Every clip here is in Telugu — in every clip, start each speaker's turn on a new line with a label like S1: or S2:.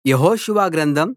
S1: యెహోషువ గ్రంథం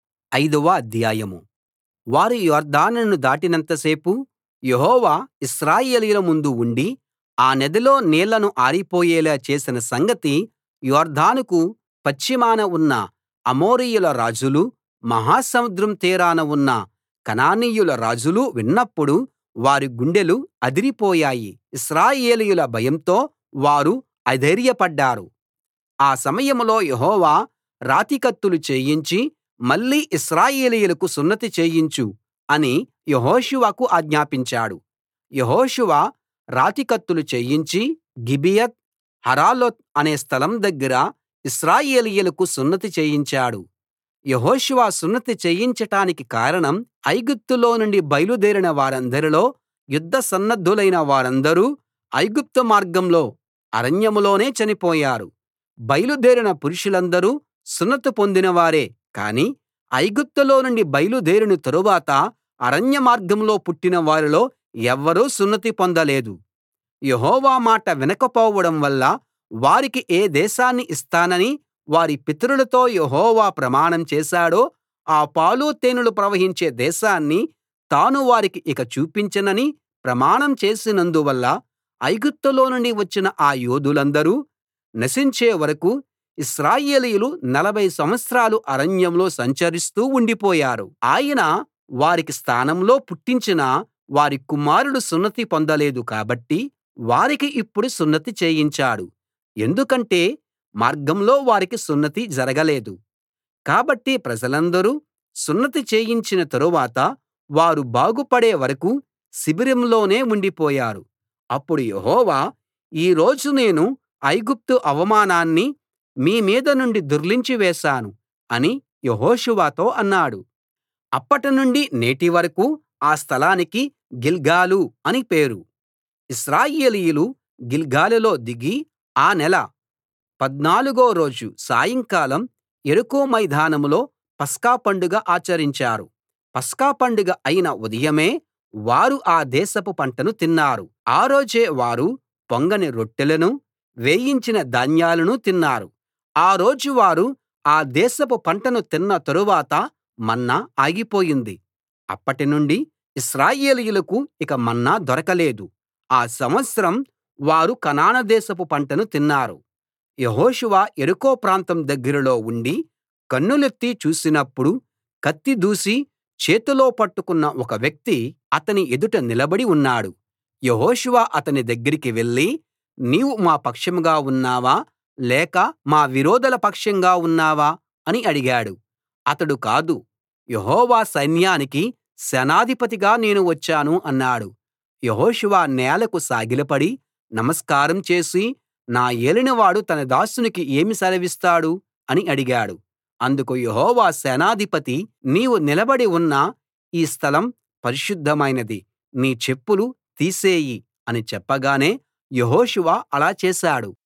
S1: ఐదవ అధ్యాయం వారు యొర్దానును దాటినంత సేపు యెహోవా ఇశ్రాయేలీయుల ముందు ఉండి ఆ నదిలో నీళ్లను ఆరిపోయేలా చేసిన సంగతి యొర్దానుకు పశ్చిమాన ఉన్న అమోరీయుల రాజులూ మహాసముద్రం తీరాన ఉన్న కనానీయుల రాజులూ విన్నప్పుడు వారి గుండెలు అదిరిపోయాయి ఇశ్రాయేలీయుల భయంతో వారు అధైర్యపడ్డారు ఆ సమయంలో యెహోవా రాతి కత్తులు చేయించి మళ్ళీ ఇశ్రాయేలీయులకు సున్నతి చేయించు అని యెహోషువకు ఆజ్ఞాపించాడు యెహోషువ రాతి కత్తులు చేయించి గిబియత్ హరాలోత్ అనే స్థలం దగ్గర ఇశ్రాయేలీయులకు సున్నతి చేయించాడు యెహోషువ సున్నతి చేయించటానికి కారణం ఐగుప్తులో నుండి బయలుదేరిన వారందరిలో యుద్ధ సన్నద్ధులైన వారందరూ ఐగుప్తు మార్గంలో అరణ్యంలోనే చనిపోయారు బయలుదేరిన పురుషులందరూ సున్నతి పొందినవారే కానీ ఐగుప్తులో నుండి బయలుదేరిన తరువాత అరణ్య మార్గంలో పుట్టిన వారిలో ఎవ్వరూ సున్నతి పొందలేదు యెహోవా మాట వినకపోవడం వల్ల వారికి ఏ దేశాన్ని ఇస్తానని వారి పితరులతో యెహోవా ప్రమాణం చేశాడో ఆ పాలు తేనెలు ప్రవహించే దేశాన్ని తాను వారికి ఇక చూపించనని ప్రమాణం చేసినందువల్ల ఐగుప్తులో నుండి వచ్చిన ఆ యోధులందరూ నశించే వరకూ ఇశ్రాయేలీయులు నలభై సంవత్సరాలు అరణ్యంలో సంచరిస్తూ ఉండిపోయారు ఆయన వారికి స్థానంలో పుట్టించిన వారి కుమారులు సున్నతి పొందలేదు కాబట్టి వారికి ఇప్పుడు సున్నతి చేయించాడు ఎందుకంటే మార్గంలో వారికి సున్నతి జరగలేదు కాబట్టి ప్రజలందరూ సున్నతి చేయించిన తరువాత వారు బాగుపడే వరకూ శిబిరంలోనే ఉండిపోయారు అప్పుడు యెహోవా ఈ రోజు నేను ఐగుప్తు అవమానాన్ని మీ మీద నుండి దొర్లించి వేశాను అని యెహోషువతో అన్నాడు అప్పటినుండి నేటి వరకూ ఆ స్థలానికి గిల్గాలు అని పేరు ఇశ్రాయేలీయులు గిల్గాలులో దిగి ఆ నెల పద్నాలుగో రోజు సాయంకాలం యెరికో మైదానంలో పస్కా పండుగ ఆచరించారు పస్కా పండుగ అయిన ఉదయమే వారు ఆ దేశపు పంటను తిన్నారు ఆ రోజే వారు పొంగని రొట్టెలనూ వేయించిన ధాన్యాలనూ తిన్నారు ఆ రోజు వారు ఆ దేశపు పంటను తిన్న తరువాత మన్నా ఆగిపోయింది అప్పటినుండి ఇశ్రాయేలీయులకు ఇక మన్నా దొరకలేదు ఆ సంవత్సరం వారు కనాను దేశపు పంటను తిన్నారు యెహోషువ యెరికో ప్రాంతం దగ్గరలో ఉండి కన్నులెత్తి చూసినప్పుడు కత్తి దూసి చేతిలో పట్టుకున్న ఒక వ్యక్తి అతని ఎదుట నిలబడి ఉన్నాడు యెహోషువ అతని దగ్గరికి వెళ్లి నీవు మా పక్షంగా ఉన్నావా లేక మా విరోధుల పక్షంగా ఉన్నావా అని అడిగాడు అతడు కాదు యెహోవా సైన్యానికి సేనాధిపతిగా నేను వచ్చాను అన్నాడు యెహోషువ నేలకు సాగిలపడి నమస్కారం చేసి నా ఏలినవాడు తన దాసునికి ఏమి సెలవిస్తాడు అని అడిగాడు అందుకు యెహోవా సేనాధిపతి నీవు నిలబడి ఉన్న ఈ స్థలం పరిశుద్ధమైనది నీ చెప్పులు తీసేయి అని చెప్పగానే యెహోషువ అలా చేశాడు